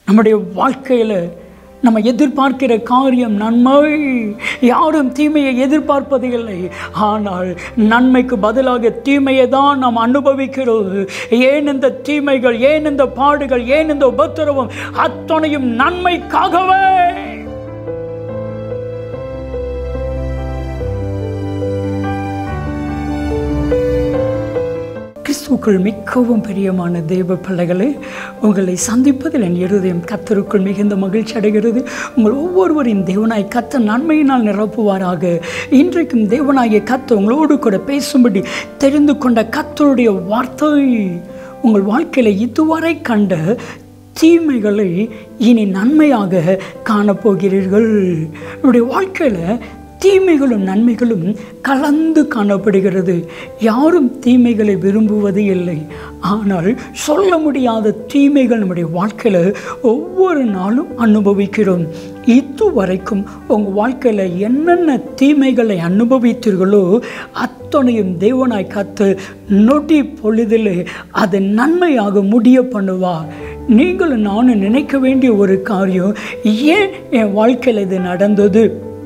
நம்முடைய வாழ்க்கையில் நம்ம எதிர்பார்க்கிற காரியம் நன்மை யாரும் தீமையை எதிர்பார்ப்பது இல்லை ஆனால் நன்மைக்கு பதிலாக தீமையை தான் நாம் அனுபவிக்கிறோம் ஏன் இந்த தீமைகள் ஏன் இந்த பாடுகள் ஏன் இந்த உபத்திரவம் அத்தனையும் நன்மைக்காகவே கிறிஸ்துக்குள் மிகவும் பிரியமான தேவ பிள்ளைகளே உங்களை சந்திப்பதில் என் இருதயம் கத்தருக்குள் மிகுந்த மகிழ்ச்சி அடைகிறது உங்கள் ஒவ்வொருவரையும் தேவனாய் கத்த நன்மையினால் நிரப்புவாராக இன்றைக்கும் தேவனாகிய கத்த உங்களோடு கூட பேசும்படி தெரிந்து கொண்ட கத்தருடைய வார்த்தை உங்கள் வாழ்க்கையில் இதுவரை கண்ட தீமைகளை இனி நன்மையாக காணப்போகிறீர்கள் நம்முடைய வாழ்க்கையில் தீமைகளும் நன்மைகளும் கலந்து காணப்படுகிறது யாரும் தீமைகளை விரும்புவது இல்லை ஆனால் சொல்ல முடியாத தீமைகள் நம்முடைய வாழ்க்கையில் ஒவ்வொரு நாளும் அனுபவிக்கிறோம் இதுவரைக்கும் உங்கள் வாழ்க்கையில் என்னென்ன தீமைகளை அனுபவித்தீர்களோ அத்தனையும் தேவனாய் காத்து நொடி பொழுதில் அது நன்மையாக முடிய பண்ணுவார் நீங்களும் நானும் நினைக்க வேண்டிய ஒரு காரியம் ஏன் என் வாழ்க்கையில் இது நடந்தது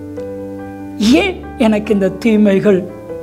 ஏன் எனக்கு இந்த தீமைகள்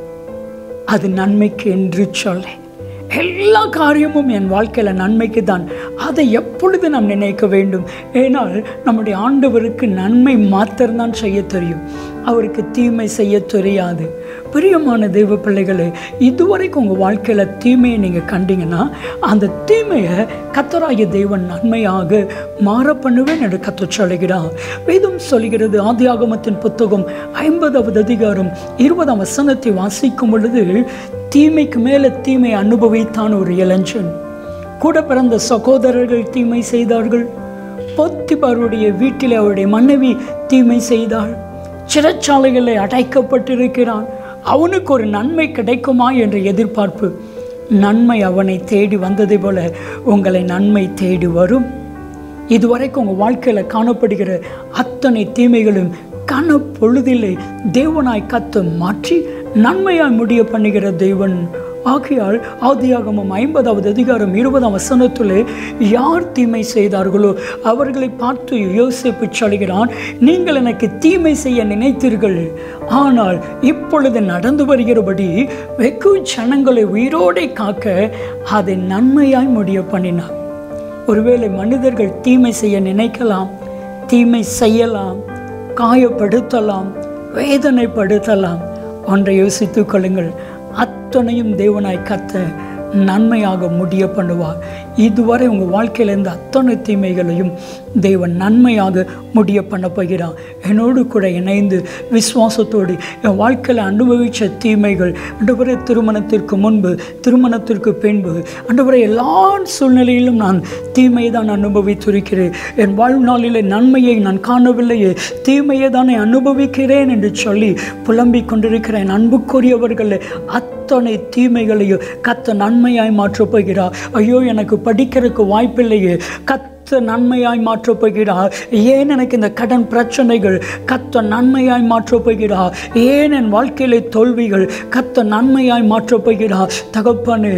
அது நன்மைக்கு என்று சொல்ல எல்லா காரியமும் என் வாழ்க்கையில் நன்மைக்கு தான் அதை எப்பொழுது நாம் நினைக்க வேண்டும் ஏனால் நம்முடைய ஆண்டவருக்கு நன்மை மாத்திரம்தான் செய்ய தெரியும் அவருக்கு தீமை செய்ய தெரியாது பிரியமான தெய்வ பிள்ளைகளே இதுவரைக்கும் உங்கள் வாழ்க்கையில் தீமையை நீங்கள் கண்டீங்கன்னா அந்த தீமையை கத்தராகிய தெய்வன் நன்மையாக மாற பண்ணுவேன் என்று கத்த சொல்கிறார் வேதம் சொல்கிறது ஆதியாகமத்தின் புத்தகம் ஐம்பதாவது அதிகாரம் இருபதாம் வசனத்தை வாசிக்கும் பொழுது தீமைக்கு மேலே தீமை அனுபவித்தான் ஒரு இளைஞன் கூட பிறந்த சகோதரர்கள் தீமை செய்தார்கள் பொத்திபாருடைய வீட்டில் அவருடைய மனைவி தீமை செய்தாள் சிறைச்சாலைகளில் அடைக்கப்பட்டிருக்கிறான் அவனுக்கு ஒரு நன்மை கிடைக்குமா என்ற எதிர்பார்ப்பு நன்மை அவனை தேடி வந்ததை போல உங்களை நன்மை தேடி வரும் இதுவரைக்கும் உங்கள் வாழ்க்கையில் காணப்படுகிற அத்தனை தீமைகளும் கன பொழுதிலே தேவனாய் கத்து மாற்றி நன்மையாய் முடிய பண்ணுகிற தேவன் ஆகையால் ஆதியாகமம் ஐம்பதாவது அதிகாரம் இருபதாம் வசனத்திலே யார் தீமை செய்தார்களோ அவர்களை பார்த்து யோசிப்பு சொல்கிறான் நீங்கள் எனக்கு தீமை செய்ய நினைத்தீர்கள் ஆனால் இப்பொழுது நடந்து வருகிறபடி வெகு ஜனங்களை உயிரோடை காக்க அதை நன்மையாய் முடிய பண்ணினார் ஒருவேளை மனிதர்கள் தீமை செய்ய நினைக்கலாம் தீமை செய்யலாம் காயப்படுத்தலாம் வேதனைப்படுத்தலாம் ஒன்றை யோசித்துக் கொள்ளுங்கள் அத்தனையும் தேவனாய் கத்த நன்மையாக முடிய பண்ணுவார் இதுவரை உங்கள் வாழ்க்கையில் இருந்த அத்தனை தீமைகளையும் தேவன் நன்மையாக முடிய பண்ண போகிறார் என்னோடு கூட இணைந்து விசுவாசத்தோடு என் வாழ்க்கையில் அனுபவித்த தீமைகள் அன்றுவரை திருமணத்திற்கு முன்பு திருமணத்திற்கு பின்பு அன்றுவரை எல்லா சூழ்நிலையிலும் நான் தீமையை தான் அனுபவித்திருக்கிறேன் என் வாழ்நாளில் நன்மையை நான் காணவில்லையே தீமையை தானே அனுபவிக்கிறேன் என்று சொல்லி புலம்பிக் கொண்டிருக்கிற என் அன்புக்குரியவர்கள் அத்தனை தீமைகளையும் கத்த நன்மையாய் மாற்றப் போகிறார் ஐயோ எனக்கு படிக்கிறதுக்கு வாய்ப்பில்லையே கத்த நன்மையாய் மாற்றப் போகிறார் ஏன் எனக்கு இந்த கடன் பிரச்சனைகள் கத்த நன்மையாய் மாற்றப் போகிறார் ஏன் என் வாழ்க்கையில தோல்விகள் கத்த நன்மையாய் மாற்றப் போகிறார் தகப்பனே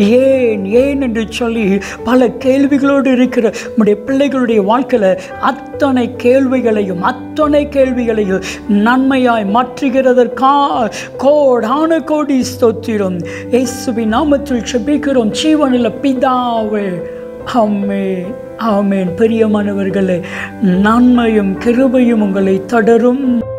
ஏன் ஏன் என்று சொல்லி பல கேள்விகளோடு இருக்கிற நம்முடைய பிள்ளைகளுடைய வாழ்க்கையில் அத்தனை கேள்விகளையும் அத்தனை கேள்விகளையும் நன்மையாய் மாற்றுகிறதற்கா கோடான கோடி ஸ்தோத்திரம் இயேசுவின் நாமத்தில் செபிக்கிறோம் ஜீவனில் பிதாவே ஆமே ஆமேன் பிரியமானவர்களே நன்மையும் கிருபையும் உங்களை தொடரும்